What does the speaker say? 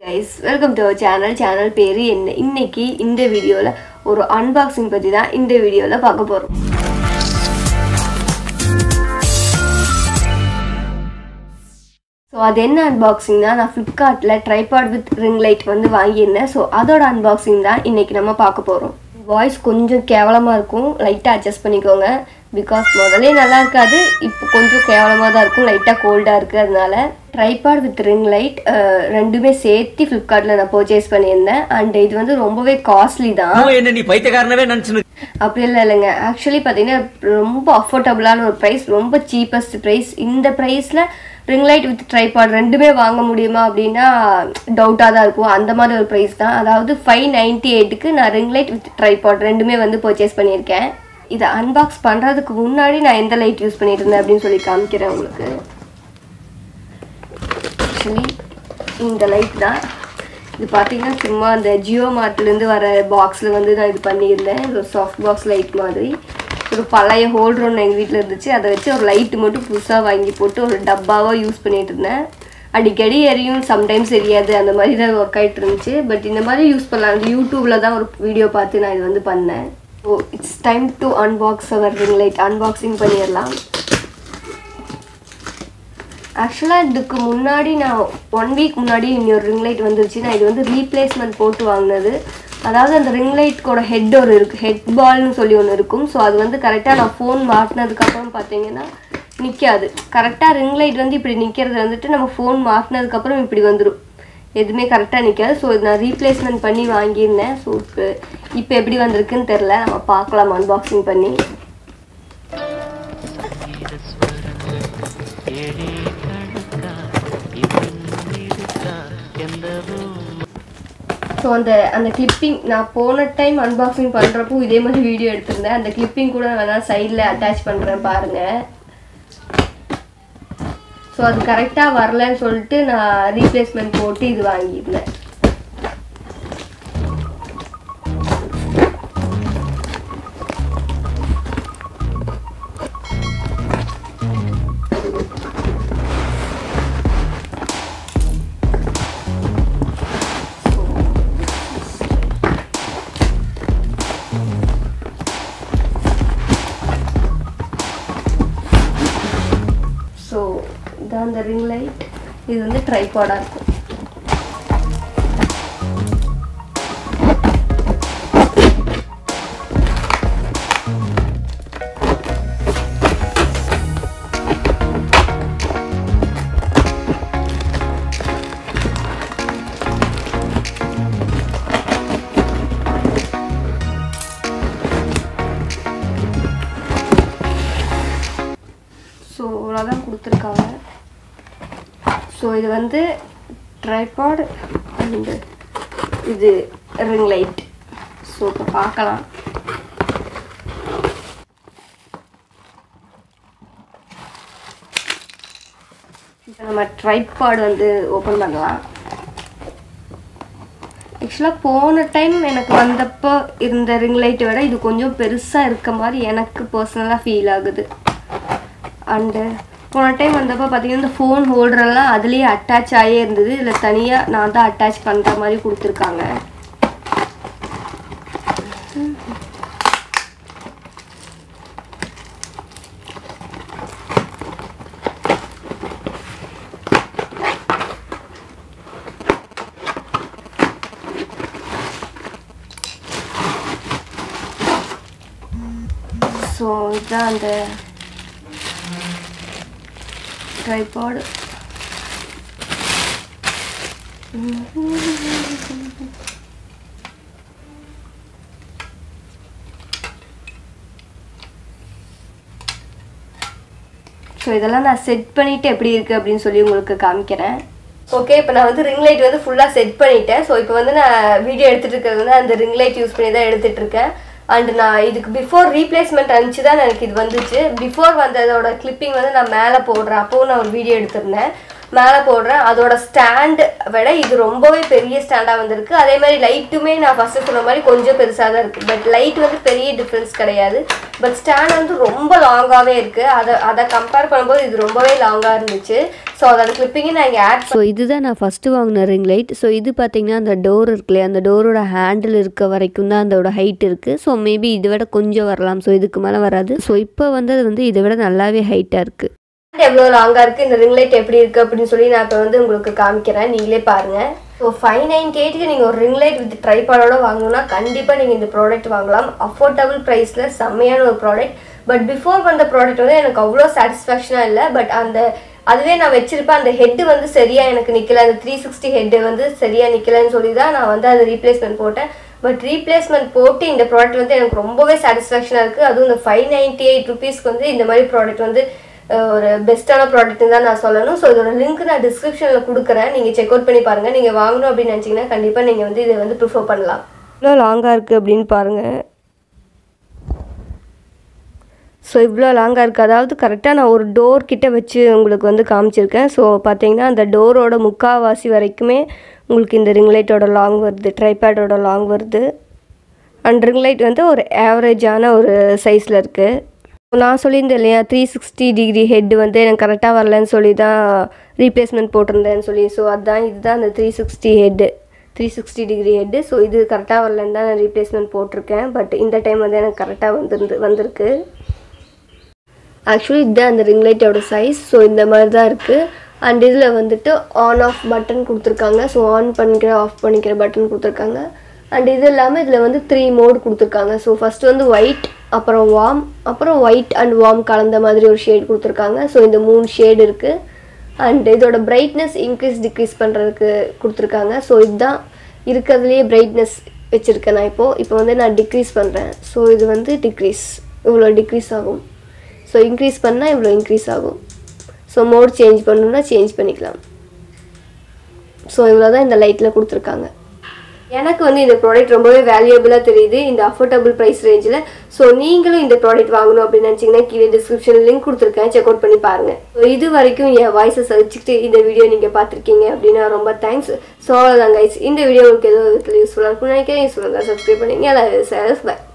guys welcome to our channel channel பேர் என்ன இன்னைக்கு இந்த வீடியோவில் ஒரு அன்பாக்சிங் பற்றி தான் இந்த வீடியோவில் பார்க்க போகிறோம் ஸோ அது என்ன அன்பாக்சிங்னா நான் ஃப்ளிப்கார்ட்டில் ட்ரைபாட் வித் ரிங் லைட் வந்து வாங்கியிருந்தேன் ஸோ அதோட அன்பாக்சிங் தான் இன்றைக்கி நம்ம பார்க்க போகிறோம் வாய்ஸ் கொஞ்சம் கேவலமாக இருக்கும் லைட்டாக அட்ஜஸ்ட் பண்ணிக்கோங்க பிகாஸ் முதல்லே நல்லா இருக்காது இப்போ கொஞ்சம் கேவலமாக தான் இருக்கும் லைட்டாக கோல்டாக இருக்குது அதனால ட்ரைபாட் வித் ரிங் லைட் ரெண்டுமே சேர்த்து ஃப்ளிப்கார்ட்டில் நான் பர்ச்சேஸ் பண்ணியிருந்தேன் அண்ட் இது வந்து ரொம்பவே காஸ்ட்லி தான் அவன் என்ன நீ பைத்தியக்காரனவே நினைச்சு அப்படி இல்லை இல்லைங்க ஆக்சுவலி பார்த்தீங்கன்னா ரொம்ப அஃபோர்டபுளான ஒரு ப்ரைஸ் ரொம்ப சீப்பஸ்ட் ப்ரைஸ் இந்த ப்ரைஸில் ரிங் லைட் வித் ட்ரைபாட் ரெண்டுமே வாங்க முடியுமா அப்படின்னா டவுட்டாக தான் இருக்கும் அந்த மாதிரி ஒரு ப்ரைஸ் தான் அதாவது ஃபைவ் நைன்ட்டி எயிட்டுக்கு நான் ரிங் லைட் வித் ட்ரைபாட் ரெண்டுமே வந்து பர்ச்சேஸ் பண்ணியிருக்கேன் இதை அன்பாக்ஸ் பண்ணுறதுக்கு முன்னாடி நான் எந்த லைட் யூஸ் பண்ணிட்டு இருந்தேன் அப்படின்னு சொல்லி காமிக்கிறேன் உங்களுக்கு ஆக்சுவலி இந்த லைட் தான் இது பார்த்தீங்கன்னா சும்மா அந்த ஜியோ மார்ட்லேருந்து வர பாக்ஸில் வந்து நான் இது பண்ணியிருந்தேன் இது ஒரு சாஃப்ட் பாக்ஸ் லைட் மாதிரி ஒரு பழைய ஹோல்டர் ஒன்று எங்கள் வீட்டில் இருந்துச்சு அதை வச்சு ஒரு லைட்டு மட்டும் புதுசாக வாங்கி போட்டு ஒரு டப்பாவாக யூஸ் பண்ணிட்டு இருந்தேன் அடிக்கடி எரியும் சம்டைம்ஸ் எரியாது அந்த மாதிரி தான் ஒர்க் ஆகிட்டு இருந்துச்சு பட் இந்த மாதிரி யூஸ் பண்ணலாம் இந்த யூடியூப்பில் தான் ஒரு வீடியோ பார்த்து நான் இது வந்து பண்ணேன் so it's time to unbox our ring light unboxing பண்ணிடலாம் ஆக்சுவலாக இதுக்கு முன்னாடி நான் ஒன் வீக் முன்னாடி இன்னொரு ரிங் லைட் வந்துருச்சு நான் இது வந்து ரீப்ளேஸ்மெண்ட் போட்டு வாங்கினது அதாவது அந்த ரிங் லைட்கோட ஹெட் ஒரு இருக்குது ஹெட் பால்னு சொல்லி ஒன்று இருக்கும் ஸோ அது வந்து கரெக்டாக நான் ஃபோன் மாட்டினதுக்கப்புறம் பார்த்தீங்கன்னா நிற்காது கரெக்டாக ரிங் லைட் வந்து இப்படி நிற்கிறது வந்துட்டு நம்ம ஃபோன் மாட்டினதுக்கப்புறம் இப்படி வந்துடும் எதுவுமே கரெக்டாக நிற்காது ஸோ இது நான் ரீப்ளேஸ்மெண்ட் பண்ணி வாங்கியிருந்தேன் ஸோ இப்போ இப்போ எப்படி வந்திருக்குன்னு தெரில நம்ம பார்க்கலாம் அன்பாக்சிங் பண்ணி ஸோ அந்த அந்த கிளிப்பிங் நான் போன டைம் அன்பாக்சிங் பண்ணுறப்போ இதே மாதிரி வீடியோ எடுத்திருந்தேன் அந்த கிளிப்பிங் கூட நான் வேணால் சைடில் அட்டாச் பண்ணுறேன் பாருங்கள் ஸோ அது கரெக்டாக வரலன்னு சொல்லிட்டு நான் ரீப்ளேஸ்மெண்ட் போட்டு இது வாங்கியிருந்தேன் ஸோ இதான் அந்த ரிங் லைட் இது வந்து ட்ரைபாடாக இருக்கும் ஸோ இவ்வளோதான் கொடுத்துருக்காங்க ஸோ இது வந்து ட்ரைபாட் அண்ட் இது ரிங் லைட் ஸோ இப்போ பார்க்கலாம் இப்போ நம்ம ட்ரைபாட் வந்து ஓப்பன் பண்ணலாம் ஆக்சுவலாக போன டைம் எனக்கு வந்தப்போ இருந்த ரிங் லைட்டை விட இது கொஞ்சம் பெருசாக இருக்க மாதிரி எனக்கு பர்சனலாக ஃபீல் ஆகுது அண்டு போன டைம் வந்தப்போ பார்த்தீங்கன்னா இந்த ஃபோன் ஹோல்டரெல்லாம் அதுலேயே அட்டாச் ஆகியே இருந்தது இதில் தனியாக நான் தான் அட்டாச் பண்ணுற மாதிரி கொடுத்துருக்காங்க ஸோ இதுதான் அந்த tripod ஸோ இதெல்லாம் நான் செட் பண்ணிவிட்டு எப்படி இருக்குது அப்படின்னு சொல்லி உங்களுக்கு காமிக்கிறேன் ஓகே இப்போ நான் வந்து ரிங் லைட் வந்து ஃபுல்லாக செட் பண்ணிட்டேன் ஸோ இப்போ வந்து நான் வீடியோ எடுத்துகிட்டு இருக்கிறது வந்து அந்த ரிங் லைட் யூஸ் பண்ணி தான் எடுத்துகிட்டு இருக்கேன் அண்ட் நான் இதுக்கு பிஃபோர் ரீப்ளேஸ்மெண்ட் அனுப்பிச்சு தான் எனக்கு இது வந்துச்சு பிஃபோர் வந்ததோட கிளிப்பிங் வந்து நான் மேலே போடுறேன் அப்போவும் நான் ஒரு வீடியோ எடுத்திருந்தேன் மேலே போடுறேன் அதோட ஸ்டாண்ட் விட இது ரொம்பவே பெரிய ஸ்டாண்டாக வந்திருக்கு அதே மாதிரி லைட்டுமே நான் ஃபஸ்ட்டு சொன்ன மாதிரி கொஞ்சம் பெருசாக தான் இருக்குது பட் லைட் வந்து பெரிய டிஃப்ரென்ஸ் கிடையாது பட் ஸ்டாண்ட் வந்து ரொம்ப லாங்காகவே இருக்குது அதை அதை கம்பேர் பண்ணும்போது இது ரொம்பவே லாங்காக இருந்துச்சு ஸோ அதோட கிளிப்பிங்கை நான் இங்கே ஆட் ஸோ இதுதான் நான் ஃபஸ்ட்டு வாங்கின ரிங் லைட் ஸோ இது பார்த்தீங்கன்னா அந்த டோர் இருக்குல்லையா அந்த டோரோட ஹேண்டில் இருக்க வரைக்கும் தான் அதோட ஹைட் இருக்குது ஸோ மேபி இதை விட கொஞ்சம் வரலாம் ஸோ இதுக்கு மேலே வராது ஸோ இப்போ வந்து அது வந்து இதை விட நல்லாவே ஹைட்டாக இருக்குது எவ்வளோ லாங்காக இருக்குது இந்த ரிங் லைட் எப்படி இருக்குது அப்படின்னு சொல்லி நான் இப்போ வந்து உங்களுக்கு காமிக்கிறேன் நீங்களே பாருங்கள் ஸோ ஃபைவ் நைன்டி எயிட்டுக்கு நீங்கள் ஒரு ரிங் லைட் வித் ட்ரைபாடோட வாங்கணும்னா கண்டிப்பாக நீங்கள் இந்த ப்ராடக்ட் வாங்கலாம் அஃபோர்டபுள் ப்ரைஸில் செம்மையான ஒரு ப்ராடக்ட் பட் பிஃபோர் வந்த ப்ராடக்ட் வந்து எனக்கு அவ்வளோ சாட்டிஸ்ஃபேக்ஷனாக இல்லை பட் அந்த அதுவே நான் வச்சிருப்பேன் அந்த ஹெட்டு வந்து சரியாக எனக்கு நிற்கல அந்த த்ரீ சிக்ஸ்டி ஹெட்டு வந்து சரியாக நிற்கலன்னு சொல்லி தான் நான் வந்து அது ரீப்ளேஸ்மெண்ட் போட்டேன் பட் ரீப்ளேஸ்மெண்ட் போட்டு இந்த ப்ராடக்ட் வந்து எனக்கு ரொம்பவே சாட்டிஸ்ஃபேக்ஷனாக இருக்குது அதுவும் இந்த ஃபைவ் நைன்ட்டி எயிட் ருபீஸ்க்கு வந்து இந்த மாதிரி ப்ராடக்ட் வந்து அஹ், ஒரு பெஸ்ட்டான ப்ராடக்ட்னு தான் நான் சொல்லணும் ஸோ இதோட லிங்க் நான் டிஸ்கிரிப்ஷனில் கொடுக்குறேன் நீங்கள் செக் அவுட் பண்ணி பாருங்கள் நீங்கள் வாங்கணும் அப்படின்னு நினச்சிங்கன்னா கண்டிப்பாக நீங்கள் வந்து இதை வந்து ப்ரிஃபர் பண்ணலாம் இவ்வளோ லாங்காக இருக்குது அப்படின்னு பாருங்கள் ஸோ இவ்வளோ லாங்காக இருக்குது அதாவது கரெக்டாக நான் ஒரு டோர் கிட்ட வச்சு உங்களுக்கு வந்து காமிச்சிருக்கேன் ஸோ பார்த்தீங்கன்னா அந்த டோரோட முக்காவாசி வரைக்குமே உங்களுக்கு இந்த ரிங் லைட்டோட லாங் வருது ட்ரைபேடோட லாங் வருது அண்ட் ரிங் லைட் வந்து ஒரு ஆவரேஜான ஒரு சைஸில் இருக்குது நான் சொல்லியிருந்தேன் இல்லையா த்ரீ சிக்ஸ்டி டிகிரி ஹெட் வந்து எனக்கு கரெக்டாக வரலன்னு சொல்லி தான் ரீப்ளேஸ்மெண்ட் போட்டிருந்தேன்னு சொல்லி ஸோ அதுதான் இதுதான் அந்த three sixty head three sixty degree head so இது கரெக்டாக வரலன்னு தான் நான் ரீப்ளேஸ்மெண்ட் போட்டிருக்கேன் பட் இந்த டைம் வந்து எனக்கு கரெக்டாக வந்துருந்து வந்திருக்கு ஆக்சுவலி இதுதான் அந்த ரிங் லைட்டோட சைஸ் ஸோ இந்த மாதிரி தான் இருக்குது அண்ட் இதில் வந்துட்டு ஆன் ஆஃப் பட்டன் கொடுத்துருக்காங்க ஸோ ஆன் பண்ணிக்கிற ஆஃப் பண்ணிக்கிற பட்டன் கொடுத்துருக்காங்க அண்ட் இது இல்லாமல் இதில் வந்து த்ரீ மோட் கொடுத்துருக்காங்க ஸோ ஃபஸ்ட்டு வந்து ஒயிட் அப்புறம் வார்ம் அப்புறம் ஒயிட் அண்ட் வார்ம் கலந்த மாதிரி ஒரு ஷேட் கொடுத்துருக்காங்க ஸோ இந்த மூணு ஷேட் இருக்குது அண்ட் இதோட பிரைட்னஸ் இன்க்ரீஸ் டிக்ரீஸ் பண்ணுறதுக்கு கொடுத்துருக்காங்க ஸோ இதுதான் இருக்கிறதுலையே பிரைட்னஸ் வச்சுருக்கேன் நான் இப்போது இப்போ வந்து நான் டிக்ரீஸ் பண்ணுறேன் ஸோ இது வந்து டிக்ரீஸ் இவ்வளோ டிக்ரீஸ் ஆகும் ஸோ இன்க்ரீஸ் பண்ணால் இவ்வளோ இன்க்ரீஸ் ஆகும் ஸோ மோட் சேஞ்ச் பண்ணணும்னா சேஞ்ச் பண்ணிக்கலாம் ஸோ இவ்வளோ தான் இந்த லைட்டில் கொடுத்துருக்காங்க எனக்கு வந்து இந்த ப்ராடக்ட் ரொம்பவே வேல்யூபிளாக தெரியுது இந்த அஃபோர்டபுள் ப்ரைஸ் ரேஞ்சில் ஸோ நீங்களும் இந்த ப்ராடக்ட் வாங்கணும் அப்படின்னு நினச்சிங்கன்னா கீழே டிஸ்கிரிப்ஷன் லிங்க் கொடுத்துருக்கேன் செக் அவுட் பண்ணி பாருங்கள் ஸோ இது வரைக்கும் என் வாய்ஸை சகிச்சுக்கிட்டு இந்த வீடியோ நீங்கள் பார்த்துருக்கீங்க அப்படின்னா ரொம்ப தேங்க்ஸ் ஸோ அவ்வளோதான் கைஸ் இந்த வீடியோ உங்களுக்கு ஏதோ விதத்தில் யூஸ்ஃபுல்லாக இருக்கும்னு நினைக்கிறேன் யூஸ்ஃபுல்லாக சப்ஸ்கிரைப் பண்ணிங்க எல்லா பை